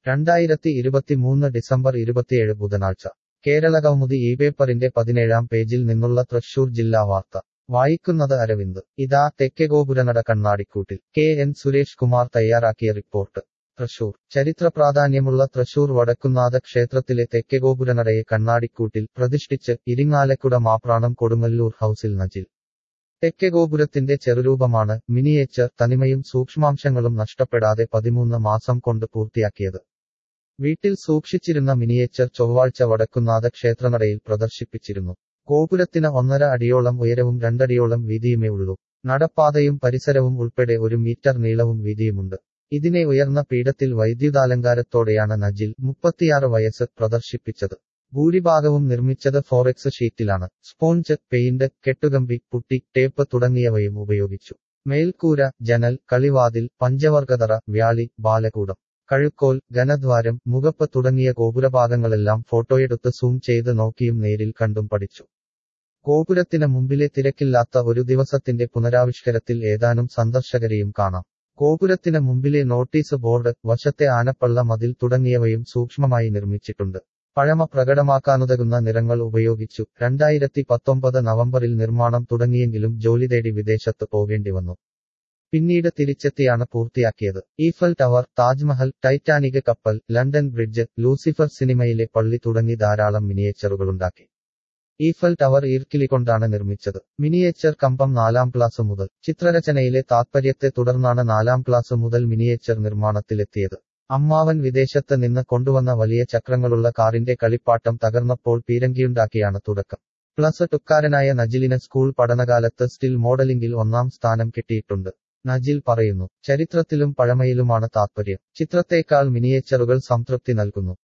രണ്ടായിരത്തി ഇരുപത്തിമൂന്ന് ഡിസംബർ ഇരുപത്തിയേഴ് ബുധനാഴ്ച കേരളകൗമുദി ഈ പേപ്പറിന്റെ പതിനേഴാം പേജിൽ നിന്നുള്ള തൃശൂർ ജില്ലാ വാർത്ത വായിക്കുന്നത് അരവിന്ദ് ഇതാ തെക്കേ കണ്ണാടിക്കൂട്ടിൽ കെ എൻ സുരേഷ് കുമാർ തയ്യാറാക്കിയ റിപ്പോർട്ട് തൃശൂർ ചരിത്ര പ്രാധാന്യമുള്ള തൃശൂർ വടക്കുന്നാഥ ക്ഷേത്രത്തിലെ തെക്കേ കണ്ണാടിക്കൂട്ടിൽ പ്രതിഷ്ഠിച്ച് ഇരിങ്ങാലക്കുട മാപ്രാണം കൊടുങ്ങല്ലൂർ ഹൌസിൽ നജിൽ തെക്കേ ചെറുരൂപമാണ് മിനിയേച്ചർ തനിമയും സൂക്ഷ്മാംശങ്ങളും നഷ്ടപ്പെടാതെ പതിമൂന്ന് മാസം കൊണ്ട് പൂർത്തിയാക്കിയത് വീട്ടിൽ സൂക്ഷിച്ചിരുന്ന മിനിയേച്ചർ ചൊവ്വാഴ്ച വടക്കുന്നാഥ ക്ഷേത്രനടയിൽ പ്രദർശിപ്പിച്ചിരുന്നു ഗോപുരത്തിന് ഒന്നര അടിയോളം ഉയരവും രണ്ടടിയോളം വീതിയുമേ ഉള്ളൂ നടപ്പാതയും പരിസരവും ഉൾപ്പെടെ ഒരു മീറ്റർ നീളവും വീതിയുമുണ്ട് ഇതിനെ ഉയർന്ന പീഠത്തിൽ വൈദ്യുതാലങ്കാരത്തോടെയാണ് നജിൽ മുപ്പത്തിയാറ് വയസ്സ് പ്രദർശിപ്പിച്ചത് ഭൂരിഭാഗവും നിർമ്മിച്ചത് ഫോറക്സ് ഷീറ്റിലാണ് സ്പോഞ്ച് പെയിന്റ് കെട്ടുകമ്പി പുട്ടി ടേപ്പ് തുടങ്ങിയവയും ഉപയോഗിച്ചു മേൽക്കൂര ജനൽ കളിവാതിൽ പഞ്ചവർഗതറ വ്യാളി ബാലകൂടം കഴുക്കോൽ ഘനദ്വാരം മുഖപ്പ് തുടങ്ങിയ ഗോപുരഭാഗങ്ങളെല്ലാം ഫോട്ടോയെടുത്ത് സൂം ചെയ്ത് നോക്കിയും നേരിൽ കണ്ടും പഠിച്ചു ഗോപുരത്തിന് മുമ്പിലെ തിരക്കില്ലാത്ത ഒരു ദിവസത്തിന്റെ പുനരാവിഷ്കരത്തിൽ ഏതാനും സന്ദർശകരെയും കാണാം ഗോപുരത്തിന് മുമ്പിലെ നോട്ടീസ് ബോർഡ് വശത്തെ ആനപ്പള്ള മതിൽ തുടങ്ങിയവയും സൂക്ഷ്മമായി നിർമ്മിച്ചിട്ടുണ്ട് പഴമ പ്രകടമാക്കാനുതകുന്ന നിറങ്ങൾ ഉപയോഗിച്ചു രണ്ടായിരത്തി പത്തൊമ്പത് നവംബറിൽ നിർമ്മാണം തുടങ്ങിയെങ്കിലും ജോലി തേടി വിദേശത്ത് പോകേണ്ടി വന്നു പിന്നീട് തിരിച്ചെത്തിയാണ് പൂർത്തിയാക്കിയത് ഈഫൽ ടവർ താജ്മഹൽ ടൈറ്റാനിക് കപ്പൽ ലണ്ടൻ ബ്രിഡ്ജ് ലൂസിഫർ സിനിമയിലെ പള്ളി തുടങ്ങി ധാരാളം മിനിയേച്ചറുകളുണ്ടാക്കി ഈഫൽ ടവർ ഈർക്കിലി കൊണ്ടാണ് നിർമ്മിച്ചത് മിനിയേച്ചർ കമ്പം നാലാം ക്ലാസ് മുതൽ ചിത്രരചനയിലെ താത്പര്യത്തെ തുടർന്നാണ് നാലാം ക്ലാസ് മുതൽ മിനിയേച്ചർ നിർമ്മാണത്തിലെത്തിയത് അമ്മാവൻ വിദേശത്ത് നിന്ന് കൊണ്ടുവന്ന വലിയ ചക്രങ്ങളുള്ള കാറിന്റെ കളിപ്പാട്ടം തകർന്നപ്പോൾ പീരങ്കിയുണ്ടാക്കിയാണ് തുടക്കം പ്ലസ് ടുക്കാരനായ നജിലിന് സ്കൂൾ പഠനകാലത്ത് സ്റ്റിൽ മോഡലിംഗിൽ ഒന്നാം സ്ഥാനം കിട്ടിയിട്ടുണ്ട് നജിൽ പറയുന്നു ചരിത്രത്തിലും പഴമയിലുമാണ് താത്പര്യം ചിത്രത്തേക്കാൾ മിനിയേച്ചറുകൾ സംതൃപ്തി നൽകുന്നു